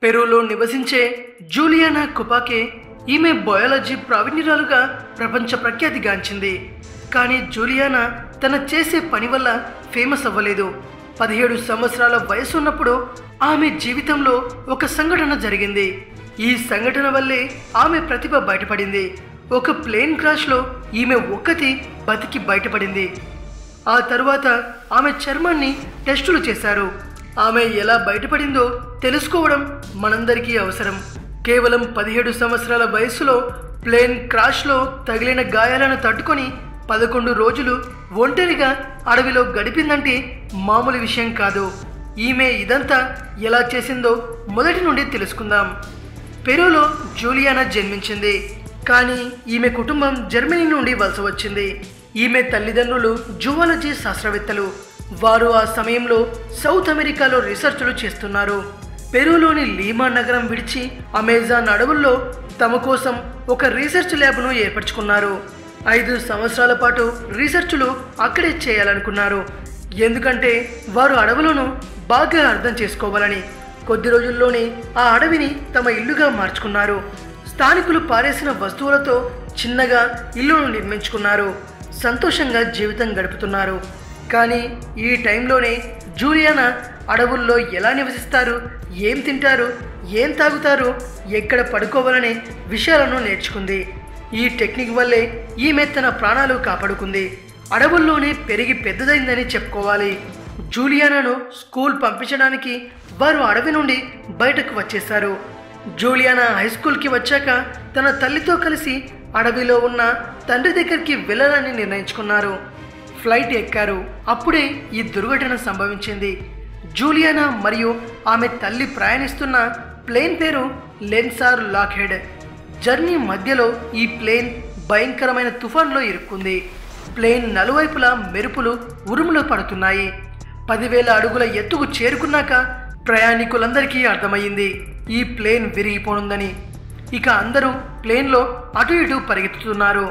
పెరూలో నివసించే జూలియానా కుపాకే ఈమె బయాలజీ ప్రావీణ్యురాలుగా ప్రపంచ ప్రఖ్యాతిగాంచింది కానీ జూలియానా తన చేసే పని వల్ల ఫేమస్ అవ్వలేదు పదిహేడు సంవత్సరాల వయసు ఉన్నప్పుడు ఆమె జీవితంలో ఒక సంఘటన జరిగింది ఈ సంఘటన వల్లే ఆమె ప్రతిభ బయటపడింది ఒక ప్లేన్ క్రాష్లో ఈమె ఒక్కతి బతికి బయటపడింది ఆ తరువాత ఆమె చర్మాన్ని టెస్టులు చేశారు ఆమె ఎలా బయటపడిందో తెలుసుకోవడం మనందరికీ అవసరం కేవలం పదిహేడు సంవత్సరాల వయసులో ప్లేన్ క్రాష్లో తగిలిన గాయాలను తట్టుకొని పదకొండు రోజులు ఒంటరిగా అడవిలో గడిపిందంటే మామూలు విషయం కాదు ఈమె ఇదంతా ఎలా చేసిందో మొదటి నుండి తెలుసుకుందాం పెరూలో జూలియానా జన్మించింది కానీ ఈమె కుటుంబం జర్మనీ నుండి వలస వచ్చింది ఈమె తల్లిదండ్రులు జువాలజీ శాస్త్రవేత్తలు వారు ఆ సమయంలో సౌత్ అమెరికాలో రీసెర్చ్లు చేస్తున్నారు పెరూలోని లీమా నగరం విడిచి అమెజాన్ అడవుల్లో తమ కోసం ఒక రీసెర్చ్ ల్యాబ్ను ఏర్పరచుకున్నారు ఐదు సంవత్సరాల పాటు రీసెర్చ్లు అక్కడే చేయాలనుకున్నారు ఎందుకంటే వారు అడవులను బాగా అర్థం చేసుకోవాలని కొద్ది రోజుల్లోనే ఆ అడవిని తమ ఇల్లుగా మార్చుకున్నారు స్థానికులు పారేసిన వస్తువులతో చిన్నగా ఇల్లును నిర్మించుకున్నారు సంతోషంగా జీవితం గడుపుతున్నారు కానీ ఈ టైంలోనే జూలియానా అడవుల్లో ఎలా నివసిస్తారు ఏం తింటారు ఏం తాగుతారు ఎక్కడ పడుకోవాలనే విషయాలను నేర్చుకుంది ఈ టెక్నిక్ వల్లే ఈమె తన ప్రాణాలు కాపాడుకుంది అడవుల్లోనే పెరిగి పెద్దదైందని చెప్పుకోవాలి జూలియానాను స్కూల్ పంపించడానికి వారు అడవి నుండి బయటకు వచ్చేశారు జూలియానా హై స్కూల్కి వచ్చాక తన తల్లితో కలిసి అడవిలో ఉన్న తండ్రి దగ్గరికి వెళ్ళాలని నిర్ణయించుకున్నారు ఫ్లైట్ ఎక్కారు అప్పుడే ఈ దుర్ఘటన సంభవించింది జూలియానా మరియు ఆమె తల్లి ప్రయాణిస్తున్న ప్లేన్ పేరు లెన్సార్ లాక్హెడ్ జర్నీ మధ్యలో ఈ ప్లేన్ భయంకరమైన తుఫాన్లో ఇరుక్కుంది ప్లేన్ నలువైపులా మెరుపులు ఉరుములు పడుతున్నాయి పదివేల అడుగుల ఎత్తుకు చేరుకున్నాక ప్రయాణికులందరికీ అర్థమయ్యింది ఈ ప్లేన్ విరిగిపోనుందని ఇక అందరూ ప్లేన్లో అటు ఇటు పరిగెత్తుతున్నారు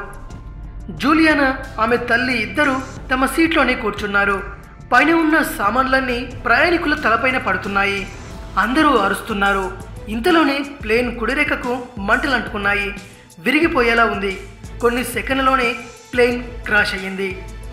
జూలియానా ఆమె తల్లి ఇద్దరు తమ సీట్లోనే కూర్చున్నారు పైన ఉన్న సామాన్లన్నీ ప్రయాణికుల తలపైన పడుతున్నాయి అందరూ అరుస్తున్నారు ఇంతలోనే ప్లేన్ కుడిరేఖకు మంటలు అంటుకున్నాయి విరిగిపోయేలా ఉంది కొన్ని సెకండ్లలోనే ప్లేన్ క్రాష్ అయ్యింది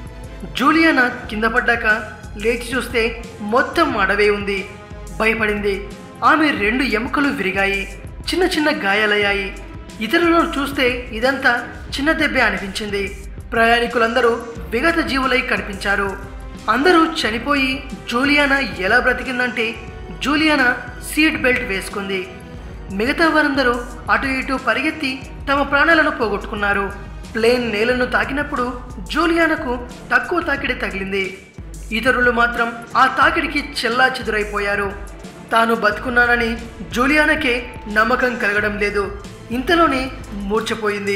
జూలియానా కింద పడ్డాక లేచి చూస్తే మొత్తం అడవే ఉంది భయపడింది ఆమె రెండు ఎముకలు విరిగాయి చిన్న చిన్న గాయాలయ్యాయి ఇతరులను చూస్తే ఇదంతా చిన్న దెబ్బే అనిపించింది ప్రయాణికులందరూ విగత జీవులై కనిపించారు అందరూ చనిపోయి జూలియానా ఎలా బ్రతికిందంటే జూలియానా సీట్ బెల్ట్ వేసుకుంది మిగతా వారందరూ అటు ఇటు పరిగెత్తి తమ ప్రాణాలను పోగొట్టుకున్నారు ప్లేన్ నేలను తాకినప్పుడు జూలియానకు తక్కువ తాకిడి తగిలింది ఇతరులు మాత్రం ఆ తాకిడికి చెల్లా చెదురైపోయారు తాను బతుకున్నానని జూలియానకే నమ్మకం కలగడం లేదు ఇంతలోనే మూర్ఛపోయింది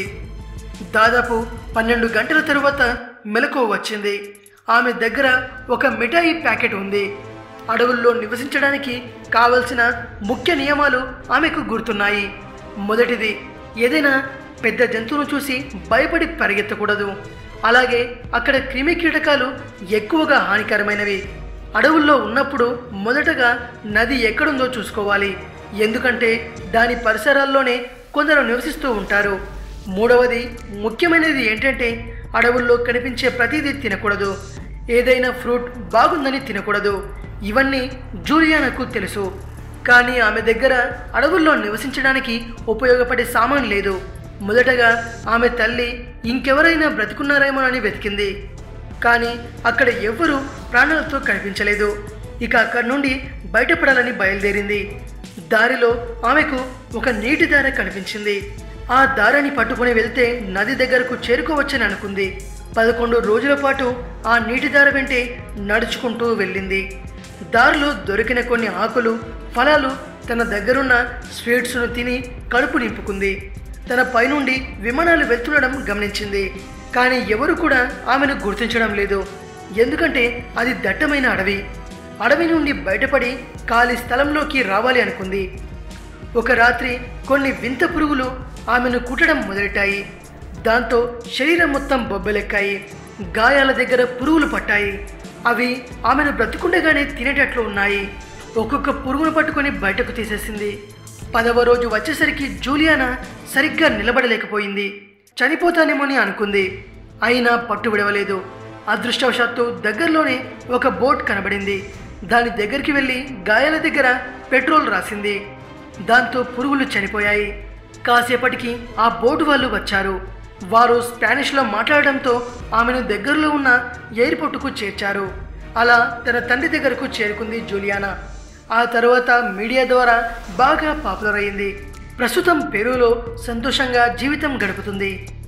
దాదాపు పన్నెండు గంటల తరువాత మెలకువ వచ్చింది ఆమె దగ్గర ఒక మిఠాయి ప్యాకెట్ ఉంది అడవుల్లో నివసించడానికి కావలసిన ముఖ్య నియమాలు ఆమెకు గుర్తున్నాయి మొదటిది ఏదైనా పెద్ద జంతువును చూసి భయపడి పరిగెత్తకూడదు అలాగే అక్కడ క్రిమి కీటకాలు ఎక్కువగా హానికరమైనవి అడవుల్లో ఉన్నప్పుడు మొదటగా నది ఎక్కడుందో చూసుకోవాలి ఎందుకంటే దాని పరిసరాల్లోనే కొందరు నివసిస్తూ ఉంటారు మూడవది ముఖ్యమైనది ఏంటంటే అడవుల్లో కనిపించే ప్రతిదీ తినకూడదు ఏదైనా ఫ్రూట్ బాగుందని తినకూడదు ఇవన్నీ జూలియానకు తెలుసు కానీ ఆమె దగ్గర అడవుల్లో నివసించడానికి ఉపయోగపడే సామాన్ లేదు మొదటగా ఆమె తల్లి ఇంకెవరైనా బ్రతికున్నారేమోనని వెతికింది కానీ అక్కడ ఎవ్వరూ ప్రాణాలతో కనిపించలేదు ఇక అక్కడి నుండి బయటపడాలని బయలుదేరింది దారిలో ఆమెకు ఒక నీటి దార కనిపించింది ఆ దారిని పట్టుకుని వెళ్తే నది దగ్గరకు చేరుకోవచ్చని అనుకుంది పదకొండు రోజుల పాటు ఆ నీటి దార వెంటే నడుచుకుంటూ వెళ్ళింది దారిలో దొరికిన కొన్ని ఆకులు ఫలాలు తన దగ్గరున్న స్వీట్స్ను తిని కడుపు నింపుకుంది తన పైనుండి విమానాలు వెళ్తుండడం గమనించింది కానీ ఎవరు కూడా ఆమెను గుర్తించడం లేదు ఎందుకంటే అది దట్టమైన అడవి అడవి నుండి బయటపడి ఖాళీ స్థలంలోకి రావాలి అనుకుంది ఒక రాత్రి కొన్ని వింత పురుగులు ఆమెను కుట్టడం మొదలెట్టాయి దాంతో శరీరం మొత్తం బొబ్బెలెక్కాయి గాయాల దగ్గర పురుగులు పట్టాయి అవి ఆమెను బ్రతుకుండగానే తినేటట్లు ఉన్నాయి ఒక్కొక్క పురుగును పట్టుకొని బయటకు తీసేసింది పదవ రోజు వచ్చేసరికి జూలియానా సరిగ్గా నిలబడలేకపోయింది చనిపోతానేమోని అనుకుంది అయినా పట్టు విడవలేదు అదృష్టవశాత్తు దగ్గరలోనే ఒక బోట్ కనబడింది దాని దగ్గరికి వెళ్ళి గాయాల దగ్గర పెట్రోల్ రాసింది దాంతో పురుగులు చనిపోయాయి కాసేపటికి ఆ బోటు వాళ్ళు వచ్చారు వారు స్పానిష్లో మాట్లాడడంతో ఆమెను దగ్గరలో ఉన్న ఎయిర్పోర్టుకు చేర్చారు అలా తన తండ్రి దగ్గరకు చేరుకుంది జూలియానా ఆ తర్వాత మీడియా ద్వారా బాగా పాపులర్ అయింది ప్రస్తుతం పెరూలో సంతోషంగా జీవితం గడుపుతుంది